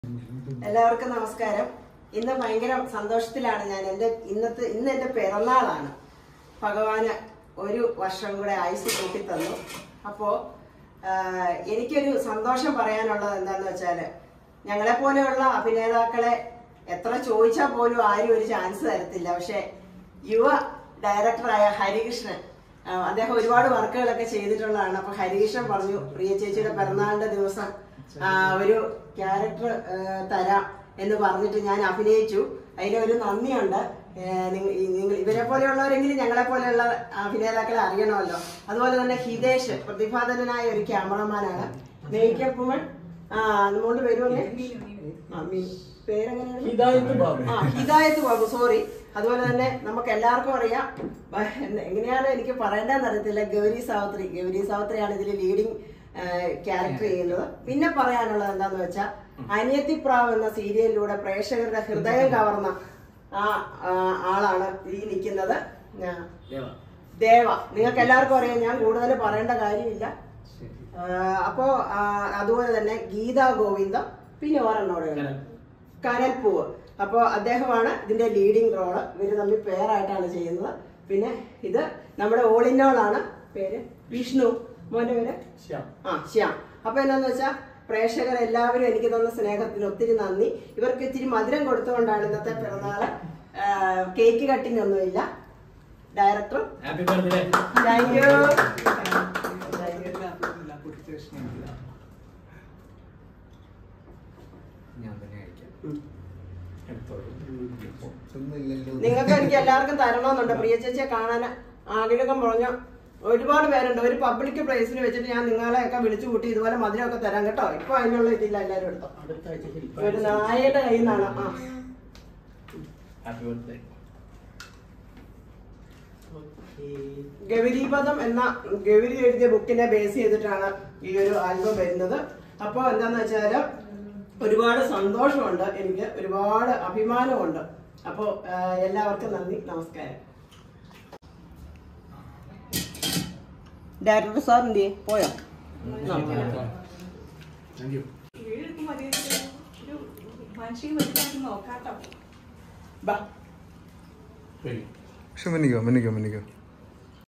എല്ലാവർക്കും നമസ്കാരം ഇന്ന് ഭയങ്കര സന്തോഷത്തിലാണ് ഞാൻ എൻ്റെ ഇന്നത്തെ ഇന്ന് എൻ്റെ പിറന്നാളാണ് ഭഗവാന് ഒരു വർഷം കൂടെ ആയുസ് കൂട്ടി തന്നു അപ്പോൾ എനിക്കൊരു സന്തോഷം പറയാനുള്ളത് എന്താന്ന് വെച്ചാൽ ഞങ്ങളെ പോലെയുള്ള അഭിനേതാക്കളെ എത്ര ചോദിച്ചാൽ പോലും ആരും ഒരു ചാൻസ് തരത്തില്ല പക്ഷെ യുവ ഡയറക്ടറായ ഹരികൃഷ്ണൻ ആ, അദ്ദേഹം ഒരുപാട് വർക്കുകളൊക്കെ ചെയ്തിട്ടുള്ളതാണ് അപ്പൊ ഹരികൃഷ്ണൻ പറഞ്ഞു പ്രിയ ചേച്ചിയുടെ പിറന്നാളിന്റെ ദിവസം ആ, ഒരു ക്യാരക്ടർ തരാം എന്ന് പറഞ്ഞിട്ട് ഞാൻ അഭിനയിച്ചു അതിനൊരു നന്ദിയുണ്ട് ഏ, നിങ്ങ- ഈ നിങ്ങൾ ഇവരെ പോലെയുള്ളവരെങ്കിലും ഞങ്ങളെ പോലെയുള്ള അഭിനേതാക്കളെ അറിയണമല്ലോ അതുപോലെ തന്നെ ഹിതേഷ് പ്രതിഭാധനനായ ഒരു ക്യാമറമാനാണ് മേക്കപ്പ് വുമൺ ആ നമ്മോട് വരുമല്ലേ ആ മീ പേരെങ്ങനെയാണ് ഹിദായത്ത് ബാബു. ആ ഹിദായത്ത് ബാബു സോറി അതുപോലെ തന്നെ നമുക്ക് എല്ലാവർക്കും അറിയാം ബ- എന്ന- എങ്ങനെയാണ് എനിക്ക് പറയേണ്ടതെന്ന് അറിയത്തില്ല ഗൗരി സാവിത്രി ഗൗരി സാവിത്രിയാണ് ഇതിൽ ലീഡിങ് ക്യാരക്ടർ ചെയ്യുന്നത് പിന്നെ പറയാനുള്ളത് എന്താന്ന് വെച്ചാൽ അനിയത്തിപ്രാവ് എന്ന സീരിയലിലൂടെ പ്രേക്ഷകരുടെ ഹൃദയം കവർന്ന ആ ആ, ആളാണ് ഈ നിൽക്കുന്നത് ആ, ദേവ നിങ്ങൾക്ക് എല്ലാവർക്കും അറിയാം ഞാൻ കൂടുതൽ പറയേണ്ട കാര്യമില്ല ആ, അപ്പോ ആ, അതുപോലെ തന്നെ ഗീതാ ഗോവിന്ദം പിന്നെ ഒരെണ്ണോടെ കനൽ. കനൽപൂവ് അപ്പോ അദ്ദേഹമാണ് ഇതിന്റെ ലീഡിംഗ് റോള് ഇവര് തമ്മിൽ പേരായിട്ടാണ് ചെയ്യുന്നത് പിന്നെ ഇത് നമ്മുടെ ഓൾ ഇൻ ഓൾ ആണ് പേര് വിഷ്ണു മോന്റെ പേര് ശ്യാം ആ ശ്യാം അപ്പൊ എന്നാന്ന് വെച്ചാൽ പ്രേക്ഷകർ എല്ലാവരും എനിക്ക് തന്ന സ്നേഹത്തിന് ഒത്തിരി നന്ദി ഇവർക്ക് ഇത്തിരി മധുരം കൊടുത്തുകൊണ്ടാണ് ഇന്നത്തെ പിറന്നാള് ആ, കേക്ക് കട്ടിംഗ് ഒന്നുമില്ല director happy birthday thank you ഞാൻ തന്നെ കഴിക്കാം ഉം. എടുത്തോളൂ നിങ്ങൾക്ക് എനിക്ക് എല്ലാവർക്കും തരണമെന്നുണ്ട് പ്രിയ ചേച്ചിയെ കാണാൻ ആഗ്രഹം പറഞ്ഞ ഒരുപാട് പേരുണ്ട് ഒരു പബ്ലിക് പ്ലേസിൽ വെച്ചിട്ട് ഞാൻ നിങ്ങളെയൊക്കെ വിളിച്ചു കൂട്ടി ഇതുപോലെ മധുരമൊക്കെ തരാം കേട്ടോ ഇപ്പൊ അതിനുള്ള ഇതില്ല എല്ലാവരും എടുത്തോ ഒരു നായയുടെ കയ്യിൽ നിന്നാണ് ആ ഹാപ്പി ബർത്ത്ഡേ ഗൗരീപദം എന്ന ഗൗരി എഴുതിയ ബുക്കിനെ ബേസ് ചെയ്തിട്ടാണ് ഈ ഒരു ആൽബം വരുന്നത് അപ്പോൾ എന്താന്ന് വെച്ചാൽ ഒരുപാട് സന്തോഷമുണ്ട് എനിക്ക് ഒരുപാട് അഭിമാനമുണ്ട് അപ്പോൾ എല്ലാവർക്കും നന്ദി നമസ്കാരം ഡയറക്ടർ സാർ എന്ത് ചെയ്യും? പോയോ താങ്ക് യു വീഴൊക്കെ മര്യാദയ്ക്ക് ഒരു മനുഷ്യൻ മനസ്സിലാക്കി നോക്കാട്ടോ ബാ ശരി പക്ഷെ മന്നിക്കോ മന്നിക്കോ മന്നിക്കോ